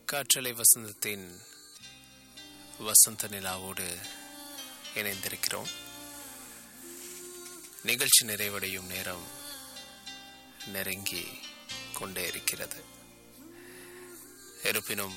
காற்றலை வசந்தத்தின் வசந்த நிலாவோடு இணைந்திருக்கிறோம் நிகழ்ச்சி நிறைவடையும் நேரம் நெருங்கி கொண்டே இருக்கிறது இருப்பினும்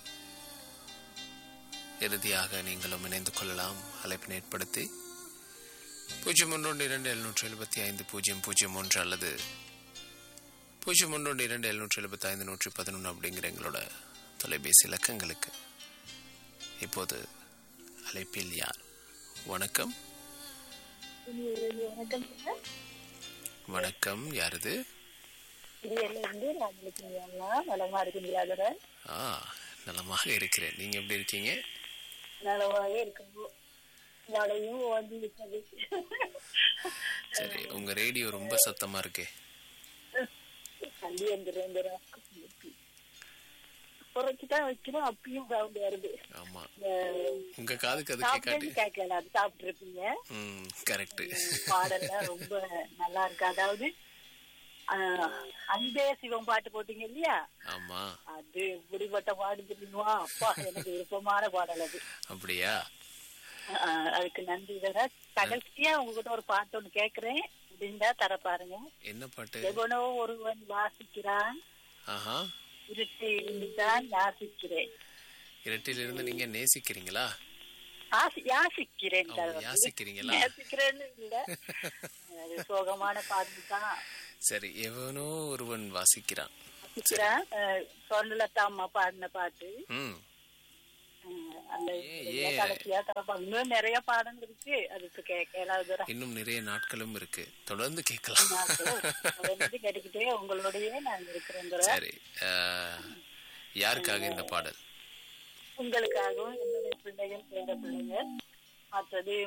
இறுதியாக நீங்களும் இணைந்து கொள்ளலாம் அழைப்பினை ஏற்படுத்தி பூஜ்ஜியம் ஒன்று இரண்டு எழுநூற்றி எழுபத்தி ஐந்து பூஜ்ஜியம் பூஜ்ஜியம் ஒன்று அல்லது பூஜ்ஜியம் ஒன்று இரண்டு எழுநூற்றி எழுபத்தி ஐந்து நூற்றி பதினொன்று அப்படிங்கிற எங்களோட தொலைபேசி இலக்கங்களுக்கு இப்போது அழைப்பில் யார் வணக்கம் வணக்கம் சார் வணக்கம் யாரது இருந்து ராஜலட்சுமி அம்மா நலமா இருக்கீங்களா அதுல ஆ நலமாக இருக்கிறேன் நீங்க எப்படி இருக்கீங்க நலமாவே இருக்கும் மழையும் ஓடி விட்டது சரி உங்க ரேடியோ ரொம்ப சத்தமா இருக்கே தள்ளி வந்துடும் குறைச்சுதான் வைக்கிறோம் அப்பயும் சவுண்ட் வருது ஆமா இந்த உங்க காதுக்கு அது கேட்காது சாப்பிட்டு கேட்கல அது சாப்பிட்டு இருப்பீங்க ம் கரெக்ட் பாடல்லாம் ரொம்ப நல்லா இருக்கு அதாவது ஆஹ், அன்பே சிவம் பாட்டு போட்டீங்க இல்லையா ஆமா அது எப்படிப்பட்ட பாடு தெரியுமா அப்பா எனக்கு விருப்பமான பாடல் அது அப்படியா ஆஹ் அதுக்கு நன்றி வேற கடைசியா உங்ககிட்ட ஒரு பாட்டு ஒண்ணு கேக்குறேன் முடிந்தா தர பாருங்க என்ன பாட்டு எவனோ ஒருவன் வாசிக்கிறான் ஆஹா இருட்டு இருந்துதான் யாசிக்கிறேன் இரட்டிலிருந்து நீங்க நேசிக்கிறீங்களா ஆசி- யாசிக்கிறேன் ஓ, தவிர. யாசிக்கிறீங்களா? யாசிக்கிறேன்னு இல்ல அது சோகமான பாட்டு தான் சரி எவனோ ஒருவன் வாசிக்கிறான் வாசிக்கிறான் அஹ் சொர்ணலதா அம்மா பாடின பாட்டு ம் அஹ் அந்த ஏன், இதுல ஏன்? கடைசியா தரப்பாங்க இன்னும் நிறைய பாடல் இருக்கு அதுக்கு கேட்கலாது இன்னும் நிறைய நாட்களும் இருக்கு தொடர்ந்து கேட்கலாம் கேட்டுக்கிட்டே உங்களோடயே நாங்க இருக்கிறோம் சரி அஹ், யாருக்காக இந்த பாடல் உங்களுக்காகவும் என்னுடைய பிள்ளைகள் பேர பிள்ளைகள் மற்றது